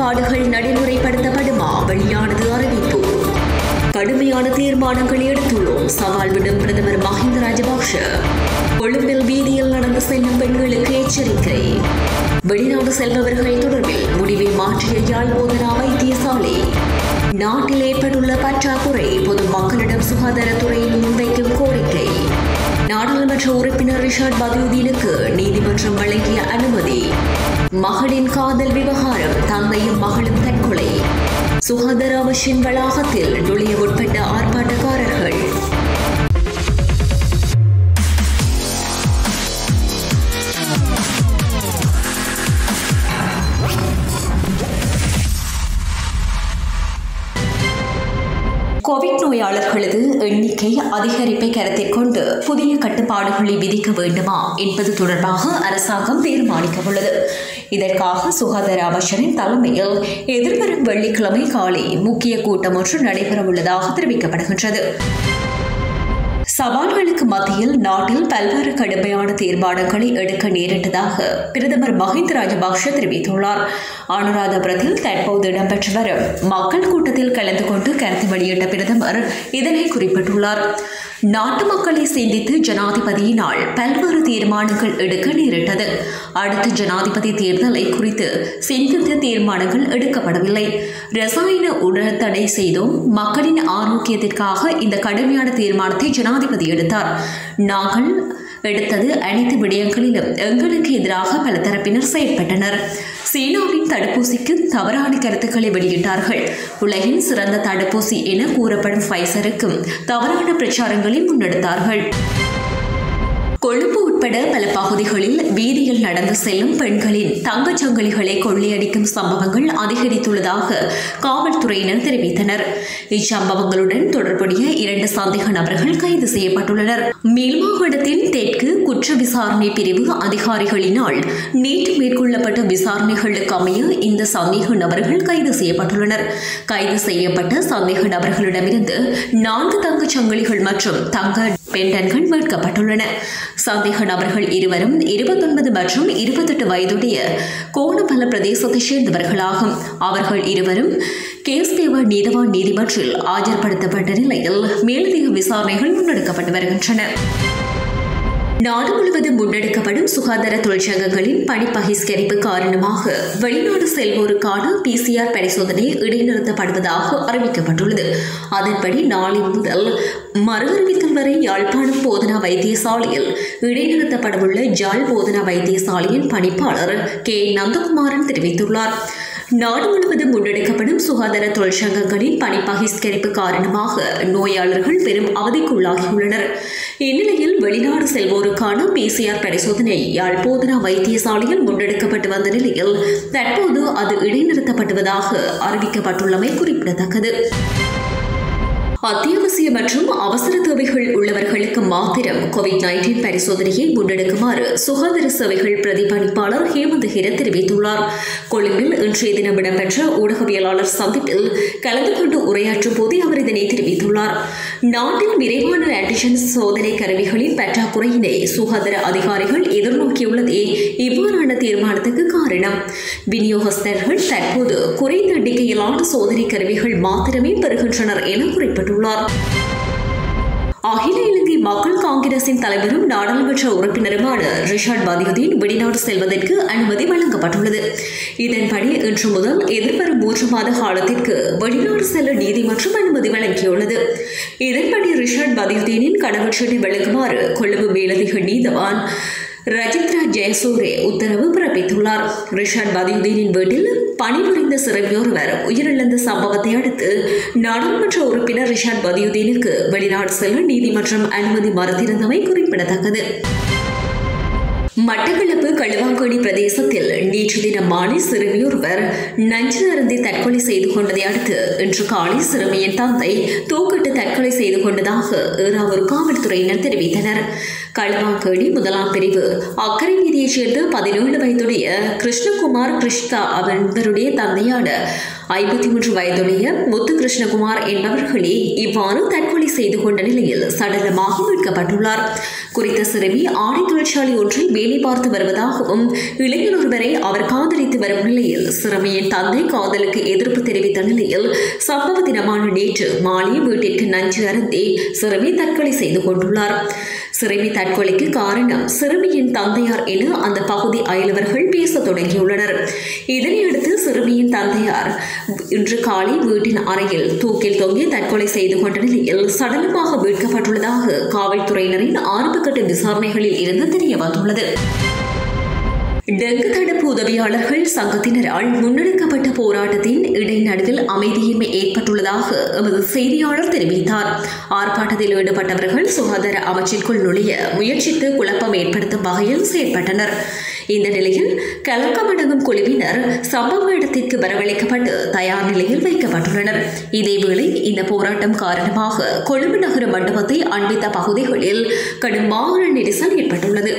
கட்டுப்பாடுகள் நடைமுறைப்படுத்தப்படுமா வெளியானது அறிவிப்பு கடுமையான தீர்மானங்கள் எடுத்துள்ளோம் சவால் விடும் பிரதமர் மஹிந்த ராஜபக்ஷ கொழும்பில் வீதியில் நடந்து செல்லும் பெண்களுக்கு எச்சரிக்கை வெளிநாடு செல்பவர்கள் தொடர்பில் முடிவை மாற்றிய யாழ் போதனா வைத்தியசாலை நாட்டில் ஏற்பட்டுள்ள பற்றாக்குறை பொதுமக்களிடம் சுகாதாரத்துறையில் முன்வைக்கும் கோரிக்கை நாடாளுமன்ற உறுப்பினர் ரிஷாட் பதூதீனுக்கு நீதிமன்றம் வழங்கிய அனுமதி மகளின் காதல் விவகாரம் தந்தையும் மகளும் தற்கொலை சுகாதார அமைச்சின் வளாகத்தில் நுழைய உட்பட்ட ஆர்ப்பாட்டக்காரர்கள் கோவிட் நோயாளர்களது எண்ணிக்கை அதிகரிப்பை கருத்தில் கொண்டு புதிய கட்டுப்பாடுகளை விதிக்க வேண்டுமா என்பது தொடர்பாக அரசாங்கம் தீர்மானிக்க உள்ளது இதற்காக சுகாதார அமைச்சரின் தலைமையில் எதிர்வரும் வெள்ளிக்கிழமை காலை முக்கிய கூட்டம் ஒன்று நடைபெறவுள்ளதாக தெரிவிக்கப்படுகின்றது சவால்களுக்கு மத்தியில் நாட்டில் பல்வேறு கடுமையான தீர்மானங்களை எடுக்க நேரிட்டதாக பிரதமர் மஹிந்த ராஜபக்ஷ தெரிவித்துள்ளார் அனுராதபுரத்தில் தற்போது இடம்பெற்று வரும் மக்கள் கூட்டத்தில் கலந்து கொண்டு கருத்து வெளியிட்ட பிரதமர் இதனை குறிப்பிட்டுள்ளார் நாட்டு மக்களை சிந்தித்து ஜனாதிபதியினால் பல்வேறு தீர்மானங்கள் எடுக்க நேரிட்டது அடுத்த ஜனாதிபதி தேர்தலை குறித்து சிந்தித்த தீர்மானங்கள் எடுக்கப்படவில்லை ரசாயன உடல் தடை செய்தும் மக்களின் ஆரோக்கியத்திற்காக இந்த கடுமையான தீர்மானத்தை ஜனாதிபதி எடுத்தார் நாங்கள் எடுத்தது அனைத்து விடயங்களிலும் எங்களுக்கு எதிராக பல தரப்பினர் செயற்பட்டனர் சீனாவின் தடுப்பூசிக்கு தவறான கருத்துக்களை வெளியிட்டார்கள் உலகின் சிறந்த தடுப்பூசி என கூறப்படும் ஃபைசருக்கும் தவறான பிரச்சாரங்களை முன்னெடுத்தார்கள் கொழும்பு உட்பட பல பகுதிகளில் வீதியில் நடந்து செல்லும் பெண்களின் தங்கச் சங்கிலிகளை கொள்ளையடிக்கும் சம்பவங்கள் அதிகரித்துள்ளதாக காவல்துறையினர் தெரிவித்தனர் இச்சம்பவங்களுடன் தொடர்புடைய இரண்டு சந்தேக நபர்கள் கைது செய்யப்பட்டுள்ளனர் மேல்மாகாணத்தின் தெற்கு குற்ற விசாரணை பிரிவு அதிகாரிகளினால் நேற்று மேற்கொள்ளப்பட்ட விசாரணைகளுக்கு அமைய இந்த சந்தேக நபர்கள் கைது செய்யப்பட்டுள்ளனர் கைது செய்யப்பட்ட சந்தேக நபர்களிடமிருந்து நான்கு தங்கச் சங்கிலிகள் மற்றும் தங்க பெண்டன்கள் மீட்கப்பட்டுள்ளன சந்தேக நபர்கள் இருவரும் இருபத்தொன்பது மற்றும் இருபத்தெட்டு வயதுடைய கோணபல பிரதேசத்தைச் சேர்ந்தவர்களாகும் அவர்கள் இருவரும் கேஸ்தேவ நீதவான் நீதிமன்றில் ஆஜர்படுத்தப்பட்ட நிலையில் மேலதிக விசாரணைகள் முன்னெடுக்கப்பட்டு வருகின்றன நாடு முழுவதும் முன்னெடுக்கப்படும் சுகாதார தொழிற்சங்கங்களின் பணி பகிஷ்கரிப்பு காரணமாக வெளிநாடு செல்வோருக்கான பிசிஆர் பரிசோதனை இடைநிறுத்தப்படுவதாக அறிவிக்கப்பட்டுள்ளது அதன்படி நாளை முதல் மறு அறிவித்தல் வரை யாழ்ப்பாணம் போதனா வைத்தியசாலையில் இடைநிறுத்தப்படவுள்ள ஜாழ் போதனா வைத்தியசாலையின் பணிப்பாளர் கே நந்தகுமாரன் தெரிவித்துள்ளார் நாடு முழுவதும் முன்னெடுக்கப்படும் சுகாதார தொழிற்சங்கங்களின் பணி பகிஷ்கரிப்பு காரணமாக நோயாளர்கள் பெரும் அவதிக்குள்ளாகியுள்ளனர் இந்நிலையில் வெளிநாடு செல்வோருக்கான பிசிஆர் பரிசோதனை யாழ் போதனா வைத்தியசாலையில் முன்னெடுக்கப்பட்டு வந்த நிலையில் தற்போது அது இடைநிறுத்தப்படுவதாக அறிவிக்கப்பட்டுள்ளமை குறிப்பிடத்தக்கது அத்தியாவசிய மற்றும் அவசர தேவைகள் உள்ளவர்களுக்கு மாத்திரம் கோவிட் நைன்டீன் பரிசோதனையை முன்னெடுக்குமாறு சுகாதார சேவைகள் பிரதிபலிப்பாளர் ஹேமந்த் ஹிர தெரிவித்துள்ளார் கொழும்பில் இன்றைய தினம் இடம்பெற்ற ஊடகவியலாளர் சந்திப்பில் கலந்து கொண்டு உரையாற்றும் போது அவர் இதனை தெரிவித்துள்ளார் நாட்டில் விரைவான ஆன்டிஜன் சோதனை கருவிகளின் பற்றாக்குறையினை சுகாதார அதிகாரிகள் எதிர்நோக்கியுள்ளதே இவ்வாறான தீர்மானத்துக்கு காரணம் விநியோகஸ்தர்கள் தற்போது குறைந்த எண்ணிக்கையிலான சோதனை கருவிகள் மாத்திரமே பெறுகின்றனர் என குறிப்பிட்டுள்ளார் அகில இலங்கை மக்கள் காங்கிரசின் தலைவரும் நாடாளுமன்ற உறுப்பினருமான ரிஷாட் பதியுதீன் வெளிநாடு செல்வதற்கு அனுமதி வழங்கப்பட்டுள்ளது இதன்படி இன்று முதல் எதிர்வரும் மூன்று மாத காலத்திற்கு வெளிநாடு செல்ல நீதிமன்றம் அனுமதி வழங்கியுள்ளது இதன்படி ரிஷாட் பதியுதீனின் கடவுச்சீட்டை வழங்குமாறு கொழும்பு மேலதிக நீதவான் ரஜித்ரா ஜெயசூரே உத்தரவு பிறப்பித்துள்ளார் ரிஷாட் பதியுதீனின் வீட்டில் பணிபுரிந்த சிறுமியொருவர் உயிரிழந்த சம்பவத்தை அடுத்து நாடாளுமன்ற உறுப்பினர் ரிஷாட் பதியுதீனுக்கு வெளிநாடு செல்ல நீதிமன்றம் அனுமதி மறுத்திருந்தமை குறிப்பிடத்தக்கது மட்டக்களப்பு களுவாங்கோடி பிரதேசத்தில் நேற்று தினம் மாலை சிறுமியொருவர் நஞ்சு அருந்தி தற்கொலை செய்து கொண்டதை அடுத்து இன்று காலை சிறுமியின் தந்தை தூக்கிட்டு தற்கொலை செய்து கொண்டதாக ஏறாவூர் காவல்துறையினர் தெரிவித்தனர் களுவாங்கோடி முதலாம் பிரிவு அக்கரை வீதியைச் சேர்ந்த பதினேழு வயதுடைய கிருஷ்ணகுமார் கிருஷ்ணா அவருடைய தந்தையான ஐம்பத்தி மூன்று வயதுடைய முத்து கிருஷ்ணகுமார் என்பவர்களே இவ்வாறு தற்கொலை செய்து கொண்ட நிலையில் சடலமாக மீட்கப்பட்டுள்ளார் குறித்த சிறுமி ஆடை தொழிற்சாலை ஒன்றில் வேலை பார்த்து வருவதாகவும் இளைஞர் ஒருவரை அவர் காதலித்து வரும் நிலையில் சிறுமியின் தந்தை காதலுக்கு எதிர்ப்பு தெரிவித்த நிலையில் சம்பவ தினமான நேற்று மாலை வீட்டிற்கு நஞ்சு அருந்தி சிறுமி தற்கொலை செய்து கொண்டுள்ளார் சிறுமி தற்கொலைக்கு காரணம் சிறுமியின் தந்தையார் என அந்த பகுதி அயலவர்கள் பேசத் தொடங்கியுள்ளனர் இதனையடுத்து சிறுமியின் தந்தையார் இன்று காலை வீட்டின் அறையில் தூக்கில் தொங்கி தற்கொலை செய்து கொண்ட நிலையில் சடலமாக மீட்கப்பட்டுள்ளதாக காவல்துறையினரின் ஆரம்பகட்ட விசாரணைகளில் இருந்து தெரிய வந்துள்ளது டெங்கு தடுப்பு உதவியாளர்கள் சங்கத்தினரால் முன்னெடுக்கப்பட்ட போராட்டத்தின் இடைநடுவில் அமைதியின்மை ஏற்பட்டுள்ளதாக எமது செய்தியாளர் தெரிவித்தார் ஆர்ப்பாட்டத்தில் ஈடுபட்டவர்கள் சுகாதார அமைச்சிற்குள் நுழைய முயற்சித்து குழப்பம் ஏற்படுத்தும் வகையில் செயல்பட்டனர் இந்த நிலையில் கலக்கமடங்கும் குழுவினர் சம்பவ இடத்திற்கு வரவழைக்கப்பட்டு தயார் நிலையில் வைக்கப்பட்டுள்ளனர் இதேவேளை இந்த போராட்டம் காரணமாக கொழும்பு நகர மண்டபத்தை அண்மித்த பகுதிகளில் கடும் வாகன நெரிசல் ஏற்பட்டுள்ளது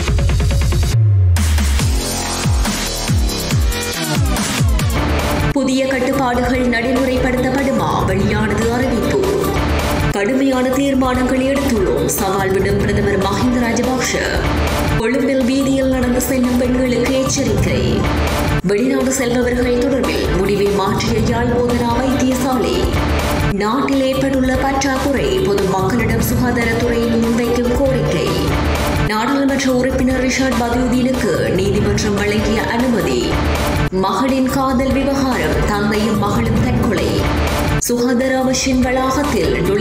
புதிய கட்டுப்பாடுகள் நடைமுறைப்படுத்தப்படுமா வெளியானது அறிவிப்பு கடுமையான தீர்மானங்கள் எடுத்துள்ளோம் சவால் விடும் பிரதமர் மஹிந்த ராஜபக்ஷ கொழும்பில் வீதியில் நடந்து செல்லும் பெண்களுக்கு எச்சரிக்கை வெளிநாடு செல்பவர்கள் தொடர்பில் முடிவை மாற்றிய யாழ் போதனா வைத்தியசாலை நாட்டில் ஏற்பட்டுள்ள பற்றாக்குறை பொதுமக்களிடம் சுகாதாரத்துறையில் முன்வைக்கும் கோரிக்கை நாடாளுமன்ற உறுப்பினர் ரிஷாட் பதியுதீனுக்கு நீதிமன்றம் வழங்கிய அனுமதி மகளின் காதல் விவகாரம் தந்தையும் மகளும் தற்கொலை சுகாதார அமைச்சின் வளாகத்தில்